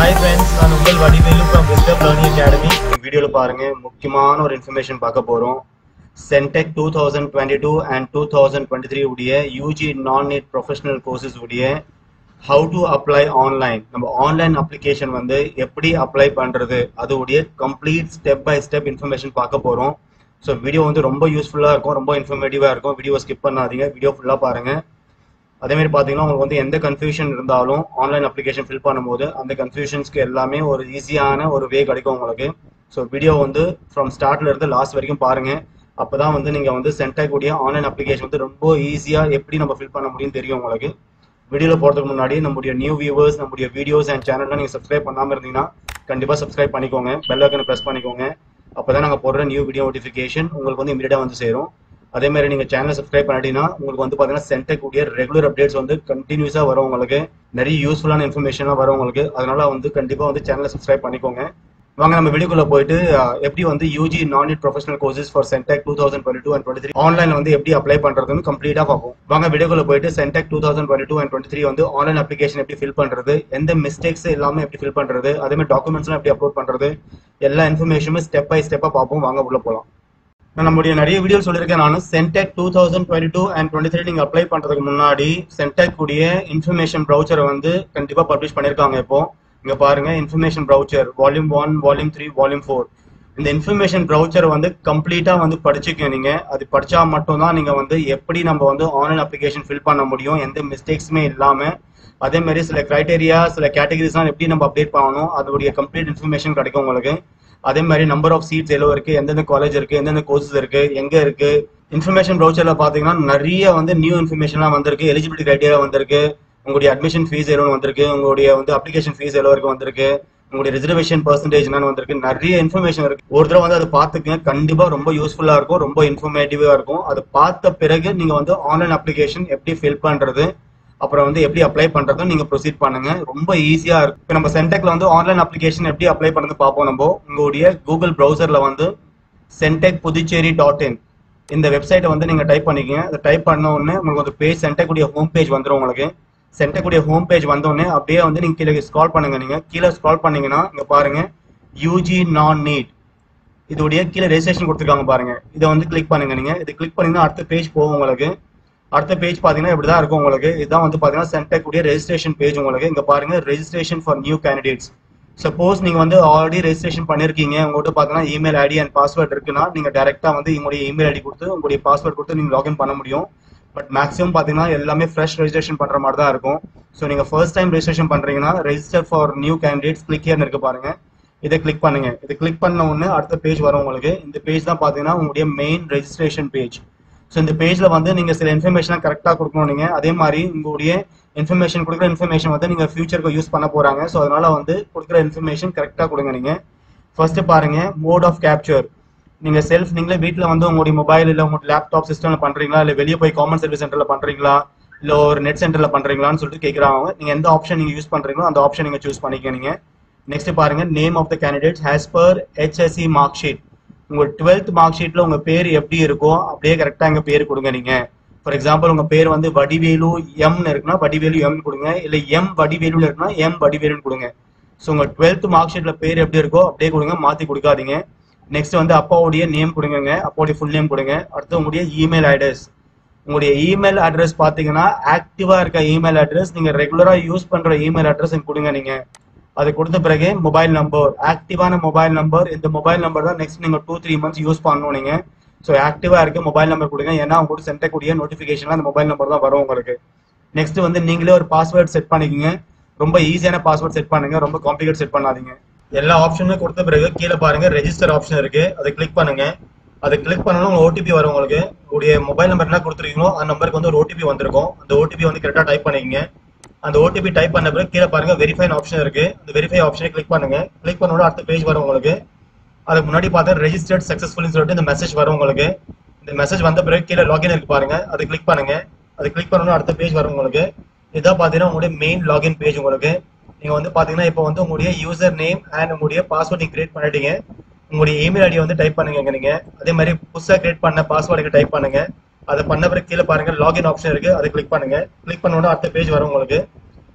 hi friends நான் உங்கள் Vadivelu from wisdom learning academy வீடியோவில் பாருங்க முக்கியமான ஒரு இன்ஃபர்மேஷன் பார்க்க போகிறோம் Centac two thousand twenty two and two thousand twenty three உடைய UG non NEET professional courses உடைய ஹவு டு அப்ளை ஆன்லைன் நம்ம ஆன்லைன் அப்ளிகேஷன் வந்து எப்படி அப்ளை பண்ணுறது அதோடைய complete step by step information பார்க்க போகிறோம் ஸோ வீடியோ வந்து ரொம்ப யூஸ்ஃபுல்லாக இருக்கும் ரொம்ப இன்ஃபர்மேட்டிவாக இருக்கும் வீடியோ ஸ்கிப் பண்ணாதீங்க வீடியோ ஃபுல்லாக பாருங்கள் அதே மாதிரி பார்த்தீங்கன்னா உங்களுக்கு வந்து எந்த கன்ஃபியூஷன் இருந்தாலும் ஆன்லைன் அப்ளிகேஷன் ஃபில் பண்ணும்போது அந்த கன்ஃபியூஷன்ஸ்க்கு எல்லாமே ஒரு ஈஸியான ஒரு வே கிடைக்கும் உங்களுக்கு ஸோ வீடியோ வந்து ஃப்ரம் ஸ்டார்ட்ல இருந்து லாஸ்ட் வரைக்கும் பாருங்க அப்பதான் வந்து நீங்க வந்து சென்ட் ஆகக்கூடிய ஆன்லைன் அப்ளிகேஷன் வந்து ரொம்ப ஈஸியா எப்படி நம்ம ஃபில் பண்ண முடியும் தெரியும் உங்களுக்கு வீடியோவில் போகிறதுக்கு முன்னாடி நம்முடைய நியூ வியூவர்ஸ் நம்முடைய வீடியோஸ் அண்ட் சேனல்லாம் நீங்கள் சப்ஸ்கிரைப் பண்ணாமல் இருந்தீங்கன்னா கண்டிப்பாக சப்ஸ்கிரைப் பண்ணிக்கோங்க பெல் ஐக்கனை ப்ரெஸ் பண்ணிக்கோங்க அப்போ தான் நாங்கள் போடுற நியூ வீடியோ நோட்டிஃபிகேஷன் உங்களுக்கு வந்து இமீடியட்டாக வந்து சேரும் அதே மாதிரி நீங்க சேனலை சப்ஸ்கிரைப் பண்ணிட்டீங்கன்னா உங்களுக்கு வந்து பாத்தீங்கன்னா சென்டெக் கூடிய ரெகுலர் அப்டேட்ஸ் வந்து கண்டினியூஸா வரும் உங்களுக்கு நிறைய யூஸ்ஃபுல்லான இன்ஃபர்மேஷன்லாம் வரும் உங்களுக்கு அதனால வந்து கண்டிப்பா வந்து சேனலை சப்ஸ்கிரைப் பண்ணிக்கோங்க வாங்க நம்ம வீடியோக்குள்ள போயிட்டு அஹ், எப்படி வந்து UG non NEET professional courses for Centac two thousand twenty two and twenty three online வந்து எப்படி அப்ளை பண்றதுன்னு கம்ப்ளீட்டா பார்ப்போம் வாங்க வீடியோக்குள்ள போயிட்டு Centac two thousand twenty two and twenty three வந்து ஆன்லைன் அப்ளிகேஷன் எப்படி ஃபில் பண்றது எந்த மிஸ்டேக்ஸ் இல்லாம எப்படி ஃபில் பண்றது அதே மாதிரி டாக்குமெண்ட்ஸ்லாம் எப்படி அப்லோட் பண்றது எல்லா இன்ஃபர்மேஷனும் ஸ்டெப் பை ஸ்டெப்பா பார்ப்போம் வாங்க உள்ள போலாம் நான் நம்முடைய நிறைய வீடியோ சொல்லியிருக்கேன் நான் Centac two thousand twenty two and twenty three நீங்கள் அப்ளை பண்ணுறதுக்கு முன்னாடி சென்டெக் உடைய இன்ஃபர்மேஷன் ப்ரௌச்சரை வந்து கண்டிப்பாக பப்ளிஷ் பண்ணியிருக்காங்க இப்போ இங்கே பாருங்க information brochure volume one volume three volume four இந்த இன்ஃபர்மேஷன் ப்ரௌச்சர் வந்து கம்ப்ளீட்டாக வந்து படிச்சுக்க நீங்கள் அது படித்தா மட்டும்தான் நீங்கள் வந்து எப்படி நம்ம வந்து ஆன்லைன் அப்ளிகேஷன் ஃபில் பண்ண முடியும் எந்த மிஸ்டேக்ஸுமே இல்லாமல் அதே மாதிரி சில கிரைட்டேரியா சில கேட்டகரிஸ்லாம் எப்படி நம்ம அப்டேட் பண்ணணும் அதோடைய கம்ப்ளீட் இன்ஃபர்மேஷன் கிடைக்கும் உங்களுக்கு அதே மாதிரி நம்பர் ஆஃப் சீட்ஸ் எவ்வளோ இருக்கு எந்தெந்த காலேஜ் இருக்கு எந்தெந்த கோர்சஸ் இருக்கு எங்க இருக்கு இன்ஃபர்மேஷன் ப்ரௌச்சர்ல பாத்தீங்கன்னா நிறைய வந்து நியூ இன்ஃபர்மேஷன்லாம் வந்திருக்கு எலிஜிபிலிட்டி கிரைட்டீரியா வந்திருக்கு உங்களுடைய அட்மிஷன் ஃபீஸ் எவ்வளோ வந்திருக்கு உங்களுடைய வந்து அப்ளிகேஷன் ஃபீஸ் எவ்வளோ வரைக்கும் வந்திருக்கு உங்களுடைய ரிசர்வேஷன் பர்சன்டேஜ் என்னன்னு வந்திருக்கு நிறைய இன்ஃபர்மேஷன் இருக்கு ஒரு தடவை வந்து அதை பார்த்துக்கங்க கண்டிப்பா ரொம்ப யூஸ்ஃபுல்லா இருக்கும் ரொம்ப இன்ஃபர்மேட்டிவா இருக்கும் அது பார்த்த பிறகு நீங்க வந்து ஆன்லைன் அப்ளிகேஷன் எப்படி ஃபில் பண்றது அப்புறம் வந்து எப்படி அப்ளை பண்றதும் நீங்க ப்ரொசீட் பண்ணுங்க ரொம்ப ஈஸியா இருக்கும் இப்போ நம்ம சென்டெக்ல வந்து ஆன்லைன் அப்ளிகேஷன் எப்படி அப்ளை பண்றது பார்ப்போம் நம்ம உங்களுடைய கூகுள் ப்ரௌசர்ல வந்து சென்டெக் புதுச்சேரி டாட் இன் இந்த வெப்சைட்டை வந்து நீங்க டைப் பண்ணிக்கங்க அதை டைப் பண்ண உடனே உங்களுக்கு ஒரு பேஜ் சென்டெக் உடைய ஹோம் பேஜ் வந்துடும் உங்களுக்கு சென்டெக் உடைய ஹோம் பேஜ் வந்த உடனே அப்படியே வந்து நீங்க கீழே ஸ்க்ரால் பண்ணுங்க நீங்க கீழே ஸ்க்ரால் பண்ணீங்கன்னா இங்க பாருங்க யூஜி நான் நீட் இதோடைய கீழே ரெஜிஸ்ட்ரேஷன் கொடுத்துருக்காங்க பாருங்க இதை வந்து கிளிக் பண்ணுங்க நீங்க இது கிளிக் பண்ணீங்கன்னா அடுத்த பேஜ் போகும் உங்களுக்கு அடுத்த பேஜ் பாத்தீங்கன்னா இப்படிதான் இருக்கும் உங்களுக்கு இதுதான் வந்து பாத்தீங்கன்னா சென்டெக் உடைய ரெஜிஸ்ட்ரேஷன் பேஜ் உங்களுக்கு இங்க பாருங்க registration for new candidates suppose நீங்க வந்து ஆல்ரெடி ரெஜிஸ்ட்ரேஷன் பண்ணிருக்கீங்க உங்கள்கிட்ட பாத்தீங்கன்னா இமெயில் ஐடி அண்ட் பாஸ்வேர்ட் இருக்குன்னா நீங்க டேரக்டா வந்து உங்களுடைய இமெயில் ஐடி கொடுத்து உங்களுடைய பாஸ்வேர்ட் கொடுத்து நீங்க லாகின் பண்ண முடியும் பட் மேக்ஸிமம் பாத்தீங்கன்னா எல்லாமே ஃப்ரெஷ் ரெஜிஸ்ட்ரேஷன் பண்ற மாதிரி தான் இருக்கும் ஸோ நீங்க ஃபர்ஸ்ட் டைம் ரெஜிஸ்ட்ரேஷன் பண்றீங்கன்னா register for new candidates click ஹியர்னு இருக்கு பாருங்க இதை கிளிக் பண்ணுங்க இதை கிளிக் பண்ண உடனே அடுத்த பேஜ் வரும் உங்களுக்கு இந்த பேஜ் தான் பாத்தீங்கன்னா உங்களுடைய மெயின் ரெஜிஸ்ட்ரேஷன் பேஜ் ஸோ இந்த பேஜ்ல வந்து நீங்க சில இன்ஃபர்மேஷன் கரெக்டாக கொடுக்கணும் நீங்க அதே மாதிரி உங்களுடைய இன்ஃபர்மேஷன் கொடுக்குற இன்ஃபர்மேஷன் வந்து நீங்க ஃபியூச்சருக்கு யூஸ் பண்ண போறாங்க ஸோ அதனால வந்து கொடுக்குற இன்ஃபர்மேஷன் கரெக்டாக கொடுங்க நீங்க ஃபர்ஸ்ட் பாருங்க மோட் ஆஃப் கேப்சர் நீங்க செல்ஃப் நீங்களே வீட்ல வந்து உங்களுடைய மொபைல் இல்ல உங்க லேப்டாப் சிஸ்டம்ல பண்றீங்களா இல்ல வெளியே போய் காமன் சர்வீஸ் சென்டர்ல பண்றீங்களா இல்ல ஒரு நெட் சென்டர்ல பண்றீங்களான்னு சொல்லிட்டு கேக்குறாங்க நீங்க எந்த ஆப்ஷன் நீங்க யூஸ் பண்றீங்களோ அந்த ஆப்ஷன் நீங்க சூஸ் பண்ணிக்க நீங்க நெக்ஸ்ட் பாருங்க name of the candidates has per HSC mark sheet உங்க டுவெல்த் மார்க் ஷீட்ல உங்க பேர் எப்படி இருக்கோ அப்படியே கரெக்டா எங்க பேர் கொடுங்க நீங்க ஃபார் எக்ஸாம்பிள் உங்க பேர் வந்து வடிவேலு எம்னு இருக்குன்னா வடிவேலு எம் கொடுங்க இல்ல எம் வடிவேலுல இருக்குன்னா எம் வடிவேலுன்னு கொடுங்க ஸோ உங்க டுவெல்த் மார்க் ஷீட்ல பேர் எப்படி இருக்கோ அப்படியே கொடுங்க மாத்தி கொடுக்காதீங்க நெக்ஸ்ட் வந்து அப்பாவுடைய நேம் கொடுங்க அப்பாவுடைய ஃபுல் நேம் கொடுங்க அடுத்து உங்களுடைய இமெயில் அட்ரஸ் உங்களுடைய இமெயில் அட்ரஸ் பாத்தீங்கன்னா ஆக்டிவா இருக்க இமெயில் அட்ரஸ் நீங்க ரெகுலரா யூஸ் பண்ற இமெயில் அட்ரஸ் கொடுங்க நீங்க அது கொடுத்த பிறகு மொபைல் நம்பர் ஆக்டிவான மொபைல் நம்பர் இந்த மொபைல் நம்பர் தான் நெக்ஸ்ட் நீங்க டூ த்ரீ மந்த்ஸ் யூஸ் பண்ணணும் நீங்க ஸோ ஆக்டிவா இருக்க மொபைல் நம்பர் கொடுங்க ஏன்னா உங்களுக்கு சென்டக்கூடிய நோட்டிஃபிகேஷன்ல அந்த மொபைல் நம்பர் தான் வரும் உங்களுக்கு நெக்ஸ்ட் வந்து நீங்களே ஒரு பாஸ்வேர்ட் செட் பண்ணிக்கங்க ரொம்ப ஈஸியான பாஸ்வேர்ட் செட் பண்ணுங்க ரொம்ப காம்ப்ளிகேட் செட் பண்ணாதீங்க எல்லா ஆப்ஷனுமே கொடுத்த பிறகு கீழே பாருங்க ரெஜிஸ்டர் ஆப்ஷன் இருக்கு அதை கிளிக் பண்ணுங்க அதை கிளிக் பண்ணணும் உங்களுக்கு ஓடிபி வரும் உங்களுக்கு உங்களுடைய மொபைல் நம்பர் என்ன கொடுத்துருக்கீங்களோ அந்த நம்பருக்கு வந்து ஒரு ஓடிபி வந்திருக்கும் அந்த ஓடிபி வந்து கரெக்டாக டைப் பண்ணிக்கங்க அந்த ஓடிபி டைப் பண்ண பிறகு கீழே பாருங்க வெரிஃபைன் ஆப்ஷன் இருக்கு அந்த வெரிஃபை ஆப்ஷனை கிளிக் பண்ணுங்க கிளிக் பண்ணோட அடுத்த பேஜ் வரும் உங்களுக்கு அதுக்கு முன்னாடி பார்த்தா ரெஜிஸ்டர்ட் சக்ஸஸ்ஃபுல்னு சொல்லிட்டு இந்த மெசேஜ் வரும் உங்களுக்கு இந்த மெசேஜ் வந்த பிறகு கீழே லாகின் இருக்கு பாருங்க அதை கிளிக் பண்ணுங்க அதை கிளிக் பண்ணணும் அடுத்த பேஜ் வரும் உங்களுக்கு இதான் பார்த்தீங்கன்னா உங்களுடைய மெயின் லாகின் பேஜ் உங்களுக்கு நீங்க வந்து பாத்தீங்கன்னா இப்போ வந்து உங்களுடைய யூசர் நேம் அண்ட் உங்களுடைய பாஸ்வேர்ட் நீங்க கிரியேட் பண்ணிட்டீங்க உங்களுடைய இமெயில் ஐடியை வந்து டைப் பண்ணுங்க இங்க நீங்க அதே மாதிரி புதுசா கிரியேட் பண்ண பாஸ்வேர்டுக்கு டைப் பண்ணுங்க அதை பண்ண பிறகு கீழே பாருங்க லாகின் ஆப்ஷன் இருக்கு அதை கிளிக் பண்ணுங்க கிளிக் பண்ணோட அடுத்த பேஜ் வரும் உங்களுக்கு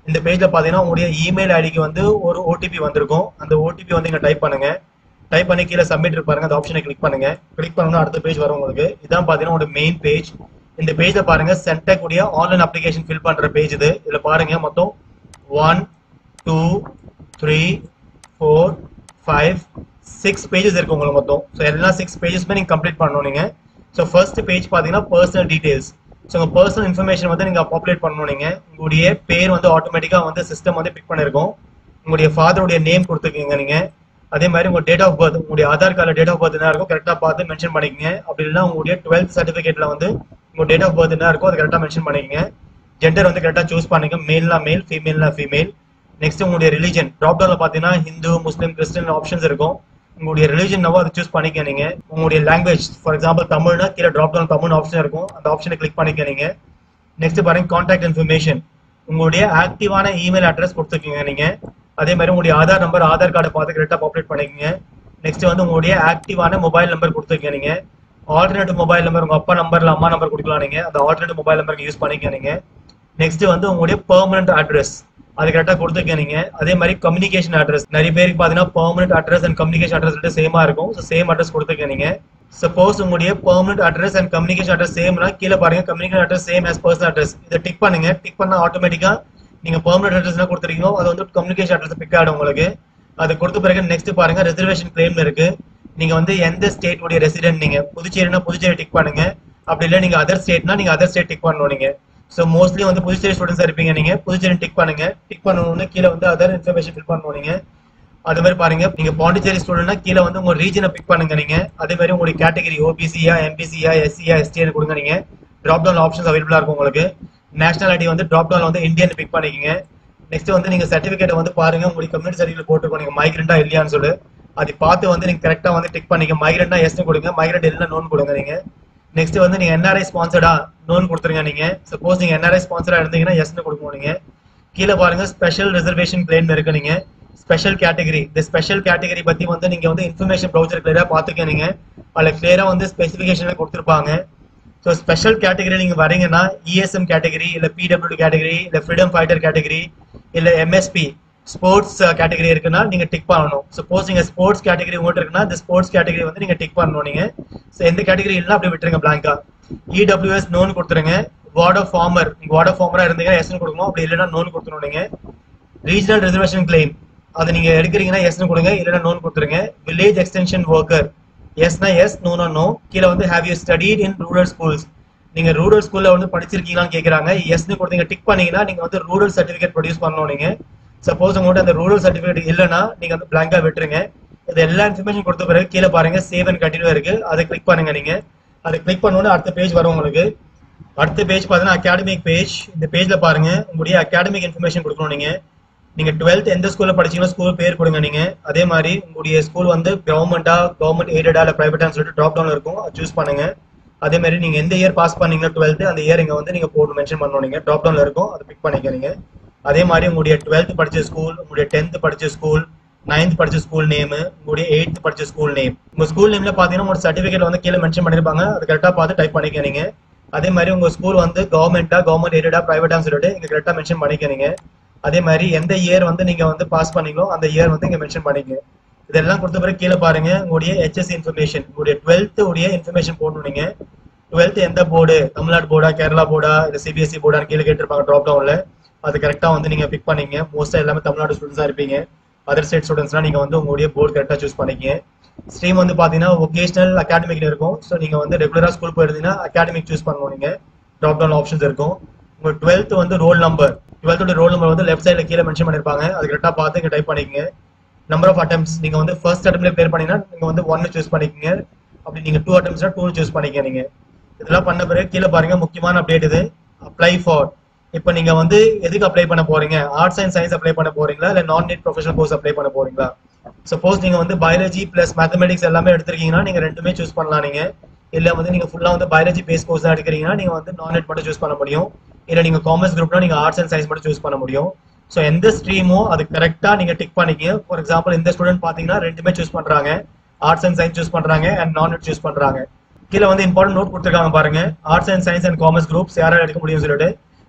இந்த பேஜ்ல பாத்தீங்கன்னா உங்களுடைய இமெயில் ஐடிக்கு வந்து ஒரு ஓடிபி வந்திருக்கும் அந்த ஓடிபி வந்து இங்க டைப் பண்ணுங்க டைப் பண்ணி கீழே சப்மிட் பாருங்க அந்த ஆப்ஷனை கிளிக் பண்ணுங்க கிளிக் பண்ணணும் அடுத்த பேஜ் வரும் உங்களுக்கு இதான் பாத்தீங்கன்னா உங்களோட மெயின் பேஜ் இந்த பேஜ்ல பாருங்க சென்டெக் உடைய ஆன்லைன் அப்ளிகேஷன் ஃபில் பண்ற பேஜ் இது இதுல பாருங்க மொத்தம் one two three four five six pages இருக்கு உங்களுக்கு மொத்தம் ஸோ எல்லா சிக்ஸ் பேஜஸ்மே நீங்க கம்ப்ளீட் பண்ணணும் நீங்க ஸோ ஃபர்ஸ்ட் பேஜ் பாத்தீங்கன்னா பர்சனல் டீடைல்ஸ் ஸோ உங்க பர்சனல் இன்ஃபர்மேஷன் வந்து நீங்க பாப்புலேட் பண்ணணும் நீங்க உங்களுடைய பேர் வந்து ஆட்டோமேட்டிக்கா வந்து சிஸ்டம் வந்து பிக் பண்ணிருக்கும் உங்களுடைய ஃபாதருடைய நேம் கொடுத்துருக்கீங்க நீங்க அதே மாதிரி உங்க டேட் ஆஃப் பர்த் உங்களுடைய Aadhaar card date of birth என்ன இருக்கும் கரெக்டா பார்த்து மென்ஷன் பண்ணிக்கங்க அப்படி இல்லைன்னா உங்களுடைய டுவெல்த் சர்டிஃபிகேட்ல வந்து உங்க டேட் ஆஃப் பர்த் என்ன இருக்கோ அது கரெக்டா மென்ஷன் பண்ணிக்கங்க ஜெண்டர் வந்து கரெக்டா சூஸ் பண்ணுங்க மேல்னா மேல் ஃபீமேல்னா ஃபீமேல் நெக்ஸ்ட் உங்களுடைய ரிலிஜன் ட்ராப் டவுன்ல பாத்தீங்கன்னா ஹிந்து முஸ்லீம் கிறிஸ்டின் ஆப்ஷன்ஸ் இருக்கும் உங்களுடைய ரிலிஜன் அதை சூஸ் பண்ணிக்க நீங்க உங்களுடைய லாங்குவேஜ் ஃபார் எக்ஸாம்பிள் தமிழ்னா கீழே ட்ராப் டவுன் தமிழ் ஆப்ஷன் இருக்கும் அந்த ஆப்ஷனை கிளிக் பண்ணிக்க நீங்க நெக்ஸ்ட் பாருங்க கான்டாக்ட் இன்ஃபர்மேஷன் உங்களுடைய ஆக்டிவான இமெயில் அட்ரஸ் கொடுத்துருக்கீங்க நீங்க அதே மாதிரி உங்களுடைய ஆதார் நம்பர் ஆதார் கார்டை பார்த்து கரெக்டாக பாப்புலேட் பண்ணிக்கங்க நெக்ஸ்ட் வந்து உங்களுடைய ஆக்டிவான மொபைல் நம்பர் கொடுத்துருக்கீங்க நீங்க ஆல்டர்னேட்டிவ் மொபைல் நம்பர் உங்க அப்பா நம்பர்ல அம்மா நம்பர் கொடுக்கலாம் நீங்க அந்த ஆல்டர்னேட்டிவ் மொபைல் நம்பர் யூஸ் பண்ணிக்க நீங்க நெக்ஸ்ட் வந்து உங்களுடைய பெர்மனன்ட் அட்ரஸ் அது கரெக்டாக கொடுத்துருக்கீங்க நீங்க அதே மாதிரி கம்யூனிகேஷன் அட்ரஸ் நிறைய பேருக்கு பார்த்தீங்கன்னா permanent address and communication address ரெண்டு சேமா இருக்கும் ஸோ சேம் அட்ரஸ் கொடுத்துருக்கீங்க நீங்க சப்போஸ் உங்களுடைய permanent address and communication address சேம்னா கீழே பாருங்க communication address same as personal address இதை டிக் பண்ணுங்க டிக் பண்ணா ஆட்டோமேட்டிக்கா நீங்க பெர்மனன்ட் அட்ரஸ் என்ன கொடுத்துருக்கீங்களோ அது வந்து கம்யூனிகேஷன் அட்ரஸ் பிக் ஆகும் உங்களுக்கு அது கொடுத்த பிறகு நெக்ஸ்ட் பாருங்க ரிசர்வேஷன் கிளைம் இருக்கு நீங்க வந்து எந்த ஸ்டேட் உடைய ரெசிடென்ட் நீங்க புதுச்சேரினா புதுச்சேரி டிக் பண்ணுங்க அப்படி இல்லை நீங்க அதர் ஸ்டேட்னா நீங்க அதர் ஸ்டேட் டிக் பண்ணணும் நீங்க ஸோ மோஸ்ட்லி வந்து புதுச்சேரி ஸ்டூடெண்ட்ஸ் இருப்பீங்க நீங்க புதுச்சேரி டிக் பண்ணுங்க டிக் பண்ணணும்னு கீழே வந்து அதர் இன்ஃபர்மேஷன் ஃபில் பண்ணணும் நீங்க அது மாதிரி பாருங்க நீங்க பாண்டிச்சேரி ஸ்டூடெண்ட்னா கீழே வந்து உங்க ரீஜனை பிக் பண்ணுங்க நீங்க அதே மாதிரி உங்களுடைய கேட்டகரி ஓபிசியா எம்பிசியா எஸ்சியா எஸ்டின்னு கொடுங்க நீங்க டிராப் டவுன் ஆப்ஷன்ஸ் அவைலபிளா இருக்கும் உங்களுக்கு நேஷனாலிட்டி வந்து டிராப் டவுன் வந்து இந்தியன் பிக் பண்ணிக்கங்க நெக்ஸ்ட் வந்து நீங்க சர்டிபிகேட் வந்து பாருங்க உங்களுக்கு கம்யூனிட்டி சர்டிஃபிகேட் போட்டுருக்கோம் நீங்க மைக்ரெண்டா இல்லையான்னு சொல்லு அது பார்த்து வந்து நீங்க கரெக்டா வந்து டிக் பண்ணிக்க மைக்ரெண்டா எஸ்னு கொடுங்க மைக்ரெண்ட் இல்லைன்னா நோன் கொடுங்க நீங்க நெக்ஸ்ட் வந்து நீங்க என்ஆர்ஐ ஸ்பான்சர்டா நோன் கொடுத்துருங்க நீங்க சப்போஸ் நீங்க என்ஆர்ஐ ஸ்பான்சரா இருந்தீங்கன்னா எஸ்னு கொடுக்கணும் நீங்க கீழே பாருங்க ஸ்பெஷல் ரிசர்வேஷன் கிளைம் இருக்கு நீங்க ஸ்பெஷல் கேட்டகரி இந்த ஸ்பெஷல் கேட்டகரி பத்தி வந்து நீங்க வந்து இன்ஃபர்மேஷன் ப்ரௌசர் கிளியரா பாத்துக்க நீங்க அதுல கிளியரா வந்து ஸ்பெசிபிகேஷன் கொடுத்துருப்பாங்க ஸோ ஸ்பெஷல் கேட்டகரி நீங்க வரீங்கன்னா இஎஸ்எம் கேட்டகரி இல்ல பிடபிள்யூ கேட்டகரி இல்ல ஃப்ரீடம் ஃபைட்டர் கேட்டகரி இல்ல எம்எஸ்பி ஸ்போர்ட்ஸ் கேட்டகரி இருக்குன்னா நீங்க டிக் பண்ணணும் சப்போஸ் நீங்க ஸ்போர்ட்ஸ் கேட்டகரி உங்கள்கிட்ட இருக்குன்னா இந்த ஸ்போர்ட்ஸ் கேட்டகரி வந்து நீங்க டிக் பண்ணணும் நீங்க ஸோ எந்த கேட்டகரி இல்லைன்னா அப்படி விட்டுருங்க பிளாங்கா இடபிள்யூஎஸ் நோன் கொடுத்துருங்க வார்ட் ஆஃப் ஃபார்மர் நீங்க வார்ட் ஆஃப் ஃபார்மரா இருந்தீங்கன்னா எஸ்னு கொடுக்கணும் அப்படி இல்லைன்னா நோன் கொடுத்துருணும் நீங்க ரீஜனல் ரிசர்வேஷன் கிளைம் அதை நீங்க எடுக்கிறீங்கன்னா எஸ்னு கொடுங்க இல்லைன்னா நோன் கொடுத்துருங்க வில்லேஜ் எக்ஸ்டென்ஷன் ஒர்க்கர் எஸ்னா எஸ் நோனா நோ கீழே வந்து have you studied in rural schools நீங்க ரூரல் ஸ்கூல்ல வந்து படிச்சிருக்கீங்களான்னு கேக்குறாங்க எஸ்னு கொடுத்தீங்க டிக் பண்ணீங்கன்னா நீங்க வந்து ரூரல் சர்டிபிகேட் ப்ரொடியூஸ் பண்ணணும் நீங்க சப்போஸ் உங்கள்கிட்ட அந்த ரூரல் சர்டிபிகேட் இல்லைன்னா நீங்க வந்து பிளாங்கா விட்டுருங்க இது எல்லா இன்ஃபர்மேஷன் கொடுத்த பிறகு கீழே பாருங்க சேவ் அண்ட் கண்டினியூ இருக்கு அதை கிளிக் பண்ணுங்க நீங்க அதை கிளிக் பண்ணோன்னு அடுத்த பேஜ் வரும் உங்களுக்கு அடுத்த பேஜ் பார்த்தீங்கன்னா அகாடமிக் பேஜ் இந்த பேஜ்ல பாருங்க உங்களுடைய அகாடமிக் இன்ஃபர்மேஷன் கொடுக்கணும் நீங்க நீங்க டுவெல்த் எந்த ஸ்கூல்ல படிச்சீங்களோ ஸ்கூல் பேர் கொடுங்க நீங்க அதே மாதிரி உங்களுடைய ஸ்கூல் வந்து கவர்மெண்டா கவர்மெண்ட் எய்டடா இல்ல பிரைவேட்டான்னு சொல்லிட்டு ட்ராப் டவுன் இருக்கும் அது சூஸ் பண்ணுங்க அதே மாதிரி நீங்க எந்த இயர் பாஸ் பண்ணீங்களோ டுவெல்த் அந்த இயர் இங்க வந்து நீங்க போட்டு மென்ஷன் பண்ணணும் நீங்க ட்ராப் டவுன்ல இருக்கும் அதை பிக் பண்ணிக்க நீங்க அதே மாதிரி உங்களுடைய டுவெல்த் படிச்ச ஸ்கூல் உங்களுடைய டென்த் படிச்ச ஸ்கூல் நைன்த் படிச்ச ஸ்கூல் நேம் உங்களுடைய எயித்து படிச்ச ஸ்கூல் நேம் உங்க ஸ்கூல் நேம்ல பாத்தீங்கன்னா உங்க சர்டிபிகேட் வந்து கீழே மென்ஷன் பண்ணிருப்பாங்க அது கரெக்டா பார்த்து டைப் பண்ணிக்க நீங்க அதே மாதிரி உங்க ஸ்கூல் வந்து கவர்மெண்டா கவர்மெண்ட் எய்டடா பிரைவேட்டான்னு சொல்லிட்டு இங்க கரெக்டா மென்ஷன் பண்ணிக்க நீங்க அதே மாதிரி எந்த இயர் வந்து நீங்க வந்து பாஸ் பண்ணீங்களோ அந்த இயர் வந்து இங்க மென்ஷன் பண்ணிக்க இதெல்லாம் கொடுத்த பிறகு கீழே பாருங்க உங்களுடைய ஹெச்எஸ் இன்ஃபர்மேஷன் உங்களுடைய டுவெல்த் உடைய இன்ஃபர்மேஷன் போடணும் நீங்க டுவெல்த் எந்த போர்டு தமிழ்நாடு போர்டா கேரளா போர்டா இல்ல சிபிஎஸ்சி போர்டான்னு கீழே கேட்டிருப்பாங்க ட்ராப் டவுன்ல அது கரெக்டா வந்து நீங்க பிக் பண்ணீங்க மோஸ்டா எல்லாமே தமிழ்நாடு ஸ்டூடெண்ட்ஸா இருப்பீங்க அதர் ஸ்டேட் ஸ்டூடெண்ட்ஸ்னா நீங்க வந்து உங்களுடைய போர்டு கரெக்டா சூஸ் பண்ணிக்கங்க ஸ்ட்ரீம் வந்து பாத்தீங்கன்னா ஒகேஷனல் அகாடமிக்ல இருக்கும் ஸோ நீங்க வந்து ரெகுலரா ஸ்கூல் போயிருந்தீங்கன்னா அகாடமிக் சூஸ் பண்ணணும் நீங்க ட்ராப் டவுன் ஆப்ஷன்ஸ் இருக்கும் உங்க டுவெல்த் வந்து ரோல் நம்பர் டுவெல்த்தோட ரோல் நம்பர் வந்து லெஃப்ட் சைடுல கீழே மென்ஷன் பண்ணிருப்பாங்க அது கரெக்டா பார்த்து இங்க டைப் பண்ணிக்கங்க நம்பர் ஆஃப் அட்டம்ஸ் நீங்க வந்து ஃபர்ஸ்ட் அட்டம்ல கிளியர் பண்ணீங்கன்னா நீங்க வந்து ஒன்னு சூஸ் பண்ணிக்கங்க அப்படி நீங்க டூ அட்டம்ஸ்னா டூ சூஸ் பண்ணிக்க நீங்க இதெல்லாம் பண்ண பிறகு கீழே பாருங்க முக்கியமான அப்டேட் இது அப்ளை ஃபார் இப்போ நீங்க வந்து எதுக்கு அப்ளை பண்ண போறீங்க ஆர்ட்ஸ் அண்ட் சயின்ஸ் அப்ளை பண்ண போறீங்களா இல்ல நான் நெட் ப்ரொஃபஷனல் கோர்ஸ் அப்ளை பண்ண போறீங்களா சப்போஸ் நீங்க வந்து பயாலஜி பிளஸ் மேத்தமெட்டிக்ஸ் எல்லாமே எடுத்திருக்கீங்கன்னா நீங்க ரெண்டுமே சூஸ் பண்ணலாம் நீங்க இல்ல வந்து நீங்க ஃபுல்லா வந்து பயாலஜி பேஸ் கோர்ஸ் தான் எடுக்கிறீங்கன்னா நீங்க வந்து நான் நெட் மட்டும் சூஸ் பண்ண முடியும் இல்ல நீங்க காமர்ஸ் குரூப்னா நீங்க ஆர்ட்ஸ் அண்ட் சயின்ஸ் மட்டும் சூஸ் பண்ண முடியும் ஸோ எந்த ஸ்ட்ரீமோ அது கரெக்டா நீங்க டிக் பண்ணிக்க ஃபார் எக்ஸாம்பிள் இந்த ஸ்டூடெண்ட் பாத்தீங்கன்னா ரெண்டுமே சூஸ் பண்றாங்க ஆர்ட்ஸ் அண்ட் சயின்ஸ் சூஸ் பண்றாங்க அண்ட் நான் நெட் சூஸ் பண்றாங்க கீழே வந்து இம்பார்ட்டன்ட் நோட் கொடுத்துருக்காங்க பாருங்க arts and science and commerce groups யாரால எடுக்க முடியும் சொல்லிட்டு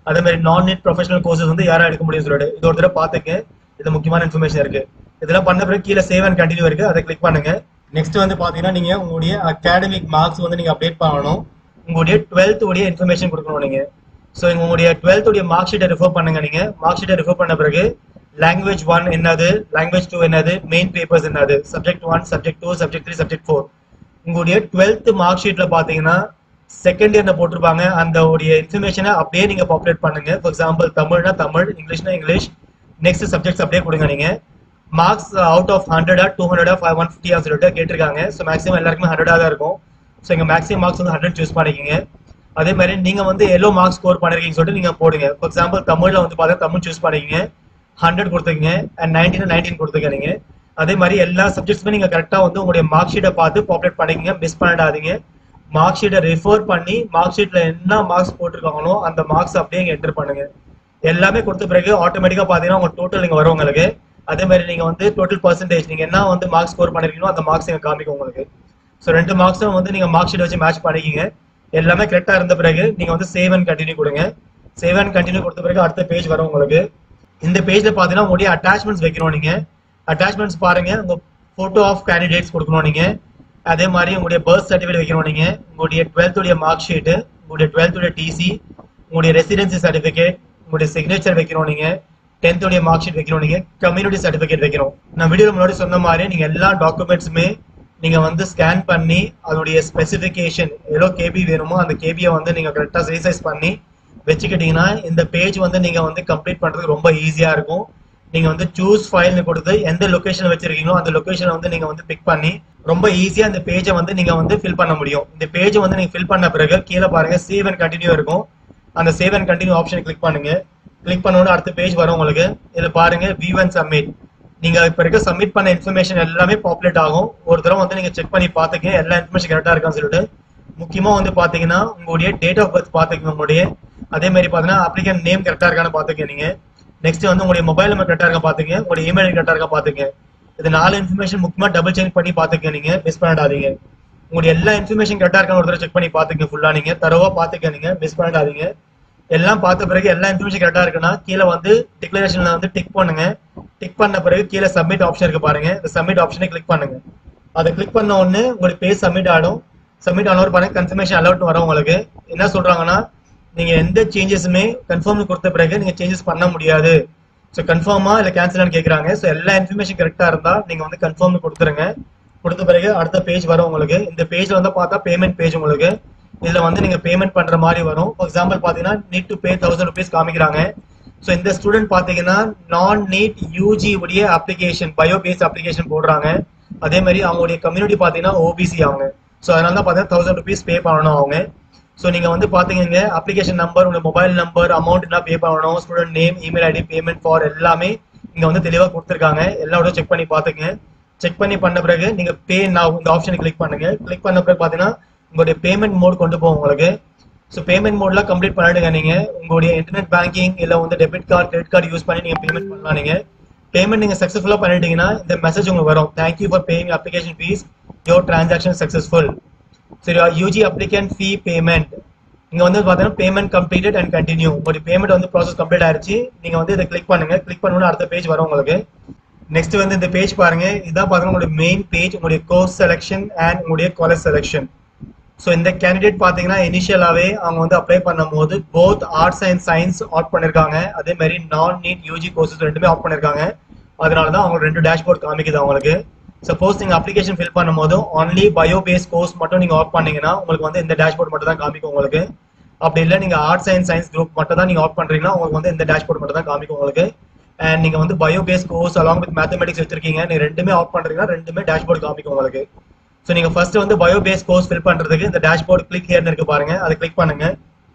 அதே மாதிரி நான் நீட் ப்ரொஃபஷனல் கோர்சஸ் வந்து யாரா எடுக்க முடியும் சொல்லிட்டு இது ஒரு தடவை பார்த்துக்க இது முக்கியமான இன்ஃபர்மேஷன் இருக்கு இதெல்லாம் பண்ண பிறகு கீழே சேவ் அண்ட் கண்டினியூ இருக்கு அதை கிளிக் பண்ணுங்க நெக்ஸ்ட் வந்து பாத்தீங்கன்னா நீங்க உங்களுடைய அகாடமிக் மார்க்ஸ் வந்து நீங்க அப்டேட் பண்ணணும் உங்களுடைய டுவெல்த் உடைய இன்ஃபர்மேஷன் கொடுக்கணும் நீங்க ஸோ உங்களுடைய டுவெல்த் உடைய மார்க் ஷீட்டை ரிஃபர் பண்ணுங்க நீங்க மார்க் ஷீட்டை ரிஃபர் பண்ண பிறகு லாங்குவேஜ் ஒன் என்னது லாங்குவேஜ் டூ என்னது மெயின் பேப்பர்ஸ் என்னது subject one subject two subject three subject four உங்களுடைய டுவெல்த் மார்க் ஷீட்ல பாத்தீங்கன்னா செகண்ட் இயர்ல போட்டிருப்பாங்க அந்த உடைய இன்ஃபர்மேஷனை அப்படியே நீங்க பாப்புலேட் பண்ணுங்க ஃபார் எக்ஸாம்பிள் தமிழ்னா தமிழ் இங்கிலீஷ்னா இங்கிலீஷ் நெக்ஸ்ட் சப்ஜெக்ட்ஸ் அப்படியே கொடுங்க நீங்க மார்க்ஸ் அவுட் ஆஃப் ஹண்ட்ரடா டூ ஹண்ட்ரடா ஃபைவ் ஒன் ஃபிஃப்டியா சொல்லிட்டு கேட்டிருக்காங்க ஸோ மேக்ஸிமம் எல்லாருக்குமே ஹண்ட்ரடா தான் இருக்கும் ஸோ இங்க மேக்ஸிமம் மார்க்ஸ் வந்து ஹண்ட்ரட் சூஸ் பண்ணிக்கிங்க அதே மாதிரி நீங்க வந்து எல்லோ மார்க்ஸ் ஸ்கோர் பண்ணிருக்கீங்கன்னு சொல்லிட்டு நீங்க போடுங்க ஃபார் எக்ஸாம்பிள் தமிழ்ல வந்து பார்த்தா தமிழ் சூஸ் பண்ணிக்கிங்க ஹண்ட்ரட் கொடுத்துக்கங்க அண்ட் நைன்டீன் நைன்டீன் கொடுத்துக்க நீங்க அதே மாதிரி எல்லா சப்ஜெக்ட்ஸுமே நீங்க கரெக்டா வந்து உங்களுடைய மார்க் ஷீட்டை பார்த்து பாப்புலேட் பண்ணிக்கங்க மிஸ் பண்ணிடாதீங்க மார்க் ஷீட்டை ரெஃபர் பண்ணி மார்க் ஷீட்ல என்ன மார்க்ஸ் போட்டிருக்காங்களோ அந்த மார்க்ஸ் அப்படியே இங்க என்டர் பண்ணுங்க எல்லாமே கொடுத்த பிறகு ஆட்டோமேட்டிக்கா பாத்தீங்கன்னா உங்க டோட்டல் நீங்க வரும் உங்களுக்கு அதே மாதிரி நீங்க வந்து டோட்டல் பர்சன்டேஜ் நீங்க என்ன வந்து மார்க்ஸ் ஸ்கோர் பண்ணிருக்கீங்களோ அந்த மார்க்ஸ் இங்க காமிக்கும் உங்களுக்கு ஸோ ரெண்டு மார்க்ஸும் வந்து நீங்க மார்க் ஷீட் வச்சு மேட்ச் பண்ணிக்கிங்க எல்லாமே கரெக்டா இருந்த பிறகு நீங்க வந்து சேவ் அண்ட் கண்டினியூ கொடுங்க சேவ் அண்ட் கண்டினியூ கொடுத்த பிறகு அடுத்த பேஜ் வரும் உங்களுக்கு இந்த பேஜ்ல பாத்தீங்கன்னா உங்களுடைய அட்டாச்மெண்ட்ஸ் வைக்கணும் நீங்க அட்டாச்மெண்ட்ஸ் பாருங்க உங்க போட்டோ ஆஃப் கேண்டிடேட்ஸ் கொடுக்கணும் நீங்க அதே மாதிரி உங்களுடைய பர்த் சர்டிஃபிகேட் வைக்கணும் நீங்க உங்களுடைய டுவெல்த் உடைய மார்க் ஷீட் உங்களுடைய டுவெல்த் உடைய டிசி உங்களுடைய ரெசிடென்சி சர்டிஃபிகேட் உங்களுடைய சிக்னேச்சர் வைக்கணும் நீங்க டென்த் உடைய மார்க் ஷீட் வைக்கணும் நீங்க கம்யூனிட்டி சர்டிஃபிகேட் வைக்கணும் நான் வீடியோ முன்னாடி சொன்ன மாதிரி நீங்க எல்லா டாக்குமெண்ட்ஸுமே நீங்க வந்து ஸ்கேன் பண்ணி அதோடைய ஸ்பெசிஃபிகேஷன் எவ்வளோ கேபி வேணுமோ அந்த கேபியை வந்து நீங்க கரெக்டா ரீசைஸ் பண்ணி வச்சுக்கிட்டீங்கன்னா இந்த பேஜ் வந்து நீங்க வந்து கம்ப்ளீட் பண்றதுக்கு ரொம்ப ஈஸியா இருக்கும் நீங்க வந்து சூஸ் ஃபைல்னு கொடுத்து எந்த லொகேஷன் வச்சிருக்கீங்களோ அந்த லொகேஷனை வந்து நீங்க வந்து பிக் பண்ணி ரொம்ப ஈஸியா இந்த பேஜை வந்து நீங்க வந்து ஃபில் பண்ண முடியும் இந்த பேஜை வந்து நீங்க ஃபில் பண்ண பிறகு கீழே பாருங்க சேவ் அண்ட் கண்டினியூ இருக்கும் அந்த save and continue option click பண்ணுங்க கிளிக் பண்ணோட அடுத்த பேஜ் வரும் உங்களுக்கு இதுல பாருங்க வியூ அண்ட் சப்மிட் நீங்க இப்ப இருக்க சப்மிட் பண்ண இன்ஃபர்மேஷன் எல்லாமே பாப்புலேட் ஆகும் ஒரு தடவை வந்து நீங்க செக் பண்ணி பாத்துக்க எல்லா இன்ஃபர்மேஷன் கரெக்டா இருக்கான்னு சொல்லிட்டு முக்கியமா வந்து பாத்தீங்கன்னா உங்களுடைய டேட் ஆஃப் பர்த் பாத்துக்கங்க உங்களுடைய அதே மாதிரி பாத்தீங்கன்னா அப்ளிகன் நேம் கரெக்டா இருக்கான்னு பாத்துக்க நீங்க நெக்ஸ்ட் வந்து உங்களுடைய மொபைல் நம்பர் கரெக்டா இருக்கா பாத்துங்க உங்களுடைய இமெயில் கரெக்டா இருக்கா பாத்துங்க இது நாலு இன்ஃபர்மேஷன் முக்கியமா டபுள் செக் பண்ணி பாத்துக்க நீங்க மிஸ் பண்ணிடாதீங்க உங்களுடைய எல்லா இன்ஃபர்மேஷன் கரெக்டா இருக்கான்னு ஒரு தடவை செக் பண்ணி பாத்துக்க ஃபுல்லா நீங்க தரவா பாத்துக்க நீங்க மிஸ் பண்ணிடாதீங்க எல்லாம் பார்த்த பிறகு எல்லா இன்ஃபர்மேஷன் கரெக்டா இருக்குன்னா கீழே வந்து டிக்ளரேஷன்ல வந்து டிக் பண்ணுங்க டிக் பண்ண பிறகு கீழே சப்மிட் ஆப்ஷன் இருக்கு பாருங்க இந்த சப்மிட் ஆப்ஷனை கிளிக் பண்ணுங்க அதை கிளிக் பண்ண உடனே உங்களுக்கு பேஜ் சப்மிட் ஆடும் சப்மிட் ஆன ஒரு பாருங்க கன்ஃபர்மேஷன் அலர்ட் வரும் உங்களுக்கு என்ன சொல்றாங்கன்னா நீங்க எந்த சேஞ்சஸுமே கன்ஃபார்ம் கொடுத்த பிறகு நீங்க சேஞ்சஸ் பண்ண முடியாது ஸோ கன்ஃபார்மா இல்ல கேன்சலான்னு கேக்குறாங்க ஸோ எல்லா இன்ஃபர்மேஷன் கரெக்டா இருந்தா நீங்க வந்து கன்ஃபார்ம் கொடுத்துருங்க கொடுத்த பிறகு அடுத்த பேஜ் வரும் உங்களுக்கு இந்த பேஜ்ல வந்து பார்த்தா பேமெண்ட் பேஜ் உங்களுக்கு இதுல வந்து நீங்க பேமெண்ட் பண்ற மாதிரி வரும் ஃபார் எக்ஸாம்பிள் பாத்தீங்கன்னா need to pay thousand rupees காமிக்கிறாங்க ஸோ இந்த ஸ்டூடெண்ட் பாத்தீங்கன்னா நான் நீட் யூஜி உடைய அப்ளிகேஷன் பயோ பேஸ் அப்ளிகேஷன் போடுறாங்க அதே மாதிரி அவங்களுடைய கம்யூனிட்டி பாத்தீங்கன்னா ஓபிசி அவங்க ஸோ அதனால தான் பாத்தீங்கன்னா தௌசண்ட் ருபீஸ் பே பண்ணணும் அவங்க ஸோ நீங்க வந்து பாத்தீங்க அப்ளிகேஷன் நம்பர் உங்க மொபைல் நம்பர் அமௌண்ட் என்ன பே பண்ணணும் student name email ID payment for எல்லாமே இங்க வந்து தெளிவா கொடுத்துருக்காங்க எல்லாரோட செக் பண்ணி பாத்துங்க செக் பண்ணி பண்ண பிறகு நீங்க பே நான் இந்த ஆப்ஷனை கிளிக் பண்ணுங்க கிளிக் பண்ண பிறகு பாத்தீங்கன்னா உங்களுடைய பேமெண்ட் மோட் கொண்டு போகும் உங்களுக்கு ஸோ பேமெண்ட் மோட்ல கம்ப்ளீட் பண்ணிடுங்க நீங்க உங்களுடைய இன்டர்நெட் பேங்கிங் இல்ல வந்து debit card credit card use பண்ணி நீங்க பேமெண்ட் பண்ணலாம் நீங்க பேமெண்ட் நீங்க சக்சஸ்ஃபுல்லா பண்ணிட்டீங்கன்னா இந்த மெசேஜ் உங்களுக்கு வரும் thank you for paying application fees your transaction successful சரி யூஜி அப்ளிகன் ஃபீ பேமெண்ட் இங்க வந்து பாத்தீங்கன்னா பேமெண்ட் கம்ப்ளீட்டட் அண்ட் கண்டினியூ உங்களுடைய பேமெண்ட் வந்து ப்ராசஸ் கம்ப்ளீட் ஆயிருச்சு நீங்க வந்து இதை கிளிக் பண்ணுங்க கிளிக் பண்ணணும் அடுத்த பேஜ் வரும் உங்களுக்கு நெக்ஸ்ட் வந்து இந்த பேஜ் பாருங்க இதான் பாத்தீங்கன்னா உங்களுடைய மெயின் பேஜ் உங்களுடைய கோர்ஸ் செலெக்ஷன் அண்ட் உங்களுடைய காலேஜ் செலெக்ஷன் ஸோ இந்த கேண்டிடேட் பார்த்தீங்கன்னா இனிஷியலாகவே அவங்க வந்து அப்ளை பண்ணும்போது both arts and science add பண்ணிருக்காங்க அதே மாதிரி நான் நீட் யூஜி கோர்சஸ் ரெண்டுமே ஆட் பண்ணிருக்காங்க அதனால தான் அவங்க ரெண்டு டேஷ்போர்ட் காமிக்குது அவங்களுக்கு சப்போஸ் நீங்க அப்ளிகேஷன் ஃபில் பண்ணும்போது ஒன்லி பயோ பேஸ் கோர்ஸ் மட்டும் நீங்க ஆட் பண்ணீங்கன்னா உங்களுக்கு வந்து இந்த டேஷ்போர்ட் மட்டும் தான் காமிக்கும் உங்களுக்கு அப்படி இல்லை நீங்க ஆர்ட்ஸ் அண்ட் சயின்ஸ் குரூப் மட்டும் தான் நீங்க ஆட் பண்றீங்கன்னா உங்களுக்கு வந்து இந்த டேஷ்போர்ட் மட்டும் தான் காமிக்கும் உங்களுக்கு அண்ட் நீங்க வந்து bio base course along with mathematics வச்சிருக்கீங்க நீங்க ரெண்டுமே ஆட் பண்றீங்கன்னா ரெண்டுமே டேஷ்போர்ட் காமிக்கும் உங்களுக்கு ஸோ நீங்க ஃபர்ஸ்ட் வந்து பயோ பேஸ் கோர்ஸ் ஃபில் பண்றதுக்கு இந்த டேஷ்போர்ட் கிளிக் ஹியர்னு இருக்கு பாருங்க அதை கிளிக் பண்ணுங்க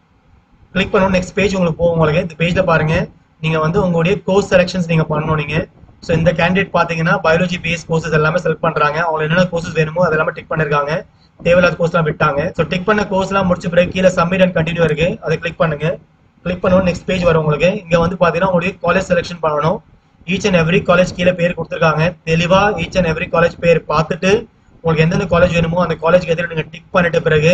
கிளிக் பண்ணணும் நெக்ஸ்ட் பேஜ் உங்களுக்கு போகும் உங்களுக்கு இந்த பேஜ்ல பாருங்க நீங்க வந்து உங்களுடைய கோர்ஸ் செலெக்ஷன்ஸ் நீங்க பண்ணணும் நீங்க ஸோ இந்த கேண்டிடேட் பாத்தீங்கன்னா பயாலஜி பேஸ் கோர்சஸ் எல்லாமே செலக்ட் பண்றாங்க அவங்க என்னென்ன கோர்சஸ் வேணுமோ அது எல்லாமே டிக் பண்ணிருக்காங்க தேவையில்லாத கோர்ஸ்லாம் விட்டாங்க ஸோ டிக் பண்ண கோர்ஸ்லாம் முடிச்ச பிறகு கீழே சப்மிட் அண்ட் கண்டினியூ இருக்கு அதை கிளிக் பண்ணுங்க கிளிக் பண்ணணும் நெக்ஸ்ட் பேஜ் வரும் உங்களுக்கு இங்க வந்து பாத்தீங்கன்னா உங்களுடைய காலேஜ் செலெக்ஷன் பண்ணணும் ஈச் அண்ட் எவ்ரி காலேஜ் கீழே பேர் கொடுத்துருக்காங்க தெளிவா ஈச் அண்ட் எவ்ரி காலேஜ் பேர் பார்த்துட்டு உங்களுக்கு எந்தெந்த காலேஜ் வேணுமோ அந்த காலேஜ் எதிர நீங்க டிக் பண்ணிட்ட பிறகு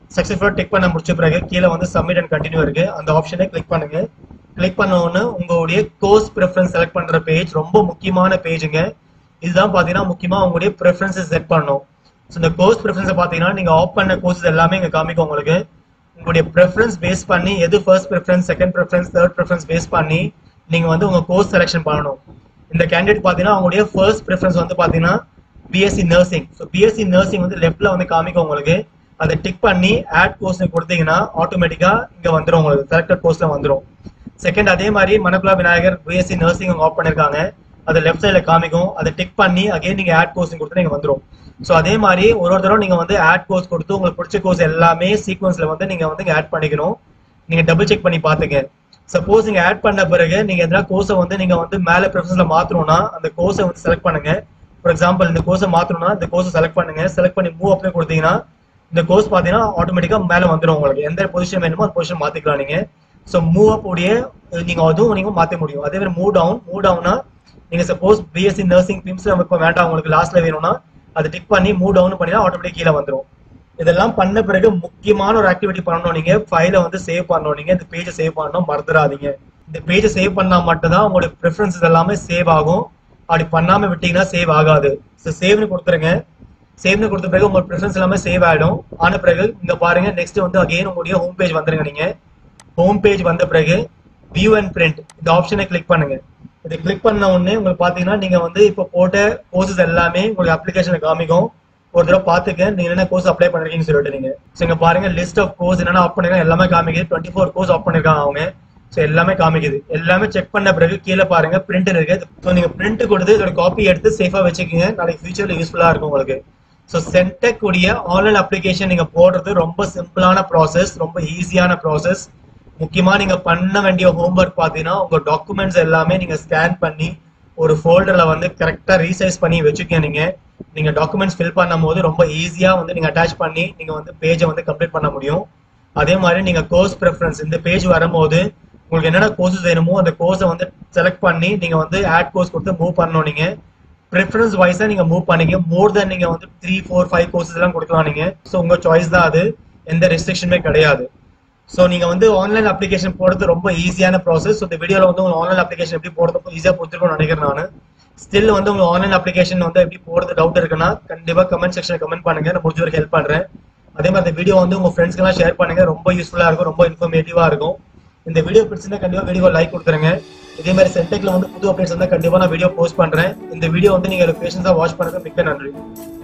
சக்ஸஸ்ஃபுல்லாக டிக் பண்ண முடிச்ச பிறகு கீழே வந்து சப்மிட் அண்ட் கண்டினியூ இருக்கு அந்த ஆப்ஷனை கிளிக் பண்ணுங்க கிளிக் பண்ண உடனே உங்களுடைய கோர்ஸ் ப்ரிஃபரன்ஸ் செலக்ட் பண்ற பேஜ் ரொம்ப முக்கியமான பேஜுங்க இதுதான் பாத்தீங்கன்னா முக்கியமா உங்களுடைய ப்ரிஃபரன்ஸஸ் செட் பண்ணணும் ஸோ இந்த கோர்ஸ் ப்ரிஃபரன்ஸை பாத்தீங்கன்னா நீங்க ஆஃப் பண்ண கோர்சஸ் எல்லாமே இங்க காமிக்கும் உங்களுக்கு உங்களுடைய ப்ரிஃபரன்ஸ் பேஸ் பண்ணி எது first preference second preference third preference base பண்ணி நீங்க வந்து உங்க கோர்ஸ் செலெக்ஷன் பண்ணணும் இந்த கேண்டிடேட் பாத்தீங்கன்னா அவங்களுடைய ஃபர்ஸ்ட் ப்ரிஃபரன்ஸ் வந்து பாத்தீங்கன்னா BSc nursing so BSc nursing வந்து லெஃப்ட்ல வந்து காமிக்கும் உங்களுக்கு அதை டிக் பண்ணி ஆட் கோர்ஸ் கொடுத்தீங்கன்னா ஆட்டோமேட்டிக்கா இங்க வந்துடும் உங்களுக்கு செலக்டட் கோர்ஸ்ல வந்துடும் செகண்ட் அதே மாதிரி Manakula Vinayagar BSc nursing offer பண்ணிருக்காங்க அது லெஃப்ட் சைடில் காமிக்கும் அதை டிக் பண்ணி அகைன் நீங்க ஆட் கோர்ஸ் கொடுத்து நீங்க வந்துடும் ஸோ அதே மாதிரி ஒரு ஒரு தடவை நீங்க வந்து ஆட் கோர்ஸ் கொடுத்து உங்களுக்கு பிடிச்ச கோர்ஸ் எல்லாமே சீக்வன்ஸ்ல வந்து நீங்க வந்து ஆட் பண்ணிக்கணும் நீங்க டபுள் செக் பண்ணி பாத்துங்க சப்போஸ் நீங்க ஆட் பண்ண பிறகு நீங்க எதனா கோர்ஸை வந்து நீங்க வந்து மேல ப்ரிஃபரன்ஸ்ல மாத்தணும்னா அந்த கோர்ஸை வந்து செலக்ட் பண்ணுங்க ஃபார் எக்ஸாம்பிள் இந்த கோர்ஸை மாத்தணும்னா இந்த கோர்ஸை செலக்ட் பண்ணுங்க செலக்ட் பண்ணி மூவ் அப்ளை கொடுத்தீங்கன்னா இந்த கோர்ஸ் பாத்தீங்கன்னா ஆட்டோமேட்டிக்கா மேல வந்துடும் உங்களுக்கு எந்த பொசிஷன் வேணுமோ அந்த பொசிஷன் மாத்திக்கலாம் நீங்க ஸோ மூவ் அப் உடைய நீங்க அதுவும் நீங்க மாத்த முடியும் அதே மாதிரி மூவ் டவுன் மூவ் டவுன்னா நீங்க சப்போஸ் பிஎஸ்சி நர்சிங் பிம்ஸ் இப்போ வேண்டாம் உங்களுக்கு லாஸ்ட்ல வேணும்னா அதை டிக் பண்ணி மூவ் டவுன் பண்ணினா ஆட்டோமேட்டிக் கீழே வந்துடும் இதெல்லாம் பண்ண பிறகு முக்கியமான ஒரு ஆக்டிவிட்டி பண்ணணும் நீங்க ஃபைலை வந்து சேவ் பண்ணணும் நீங்க இந்த பேஜை சேவ் பண்ணணும் மறந்துடாதீங்க இந்த பேஜை சேவ் பண்ணா மட்டும்தான் உங்களுடைய ப்ரிஃபரன்சஸ் எல்லாமே சேவ் ஆகும் அப்படி பண்ணாம விட்டீங்கன்னா சேவ் ஆகாது ஸோ சேவ்னு கொடுத்துருங்க சேவ்னு கொடுத்த பிறகு உங்க ப்ரிஃபரன்ஸ் எல்லாமே சேவ் ஆயிடும் ஆன பிறகு இங்க பாருங்க நெக்ஸ்ட் வந்து அகைன் உங்களுடைய ஹோம் பேஜ் வந்துருங்க நீங்க ஹோம் பேஜ் வந்த பிறகு வியூ அண்ட் பிரிண்ட் இந்த ஆப்ஷனை கிளிக் பண்ணுங்க இதை கிளிக் பண்ண உடனே உங்களுக்கு பாத்தீங்கன்னா நீங்க வந்து இப்போ போட்ட கோர்சஸ் எல்லாமே உங்களுக்கு அப்ளிகேஷன்ல காமிக்கும் ஒரு தடவை பாத்துக்க நீங்க என்ன கோர்ஸ் அப்ளை பண்ணிருக்கீங்கன்னு சொல்லிட்டு நீங்க ஸோ இங்க பாருங்க லிஸ்ட் ஆஃப் கோர்ஸ் என்னென்ன ஆஃப் பண்ணிருக்காங்க எல்லாமே காமிக்குது டுவெண்ட்டி ஃபோர் கோர்ஸ் ஆஃப் பண்ணிருக்காங்க அவங்க ஸோ எல்லாமே காமிக்குது எல்லாமே செக் பண்ண பிறகு கீழே பாருங்க பிரிண்ட் இருக்கு ஸோ நீங்க பிரிண்ட் கொடுத்து இதோட காப்பி எடுத்து சேஃபா வச்சுக்கோங்க நாளைக்கு ஃபியூச்சர்ல யூஸ்ஃபுல்லா இருக்கும் உங்களுக்கு ஸோ சென்டெக் உடைய ஆன்லைன் அப்ளிகேஷன் நீங்க போடுறது ரொம்ப சிம்பிளான ப்ராசஸ் ரொம்ப ஈஸியான ப்ராசஸ் முக்கியமா நீங்க பண்ண வேண்டிய ஹோம்ஒர்க் பாத்தீங்கன்னா உங்க டாக்குமெண்ட்ஸ் எல்லாமே நீங்க ஸ்கேன் பண்ணி ஒரு ஃபோல்டர்ல வந்து கரெக்டா ரீசைஸ் பண்ணி வச்சுக்க நீங்க நீங்க டாக்குமெண்ட்ஸ் ஃபில் பண்ணும் போது ரொம்ப ஈஸியா வந்து நீங்க அட்டாச் பண்ணி நீங்க வந்து பேஜை வந்து கம்ப்ளீட் பண்ண முடியும் அதே மாதிரி நீங்க கோர்ஸ் ப்ரிஃபரன்ஸ் இந்த பேஜ் வரும்போது உங்களுக்கு என்னென்ன கோர்சஸ் வேணுமோ அந்த கோர்ஸை வந்து செலக்ட் பண்ணி நீங்க வந்து ஆட் கோர்ஸ் கொடுத்து மூவ் பண்ணணும் நீங்க ப்ரிஃபரன்ஸ் வைஸா நீங்க மூவ் பண்ணீங்க மோர் தென் நீங்க வந்து த்ரீ ஃபோர் ஃபைவ் கோர்சஸ் எல்லாம் கொடுக்கலாம் நீங்க ஸோ உங்க சாய்ஸ் தான் அது எந்த ரெஸ்ட்ரிக்ஷனுமே கிடையாது ஸோ நீங்க வந்து ஆன்லைன் அப்ளிகேஷன் போடுறது ரொம்ப ஈஸியான ப்ராசஸ் ஸோ இந்த வீடியோல வந்து உங்களுக்கு ஆன்லைன் அப்ளிகேஷன் எப்படி போடுறது ஈஸியா கொடுத்துருக்கோம்னு நினைக்கிறேன் நான் ஸ்டில் வந்து உங்களுக்கு ஆன்லைன் அப்ளிகேஷன் வந்து எப்படி போடுறது டவுட் இருக்குன்னா கண்டிப்பா கமெண்ட் செக்ஷன் கமெண்ட் பண்ணுங்க நான் முடிஞ்ச வரைக்கும் ஹெல்ப் பண்றேன் அதே மாதிரி இந்த வீடியோ வந்து உங்க ஃப்ரெண்ட்ஸ்க்கு எல்லாம் ஷேர் பண்ணுங்க ரொம்ப யூஸ்ஃபுல்லா இருக்கும் ரொம்ப இன்ஃபர்மேட்டிவா இருக்கும் இந்த வீடியோ பிடிச்சிருந்தா கண்டிப்பா வீடியோ லைக் கொடுத்துருங்க இதே மாதிரி சென்டெக்ல வந்து புது அப்டேட்ஸ் இருந்தா கண்டிப்பா நான் வீடியோ போஸ்ட் பண்றேன் இந்த வீடியோ வந்து நீங்க பேஷன்ஸா வாட்ச் பண்ணது மிக்க நன்றி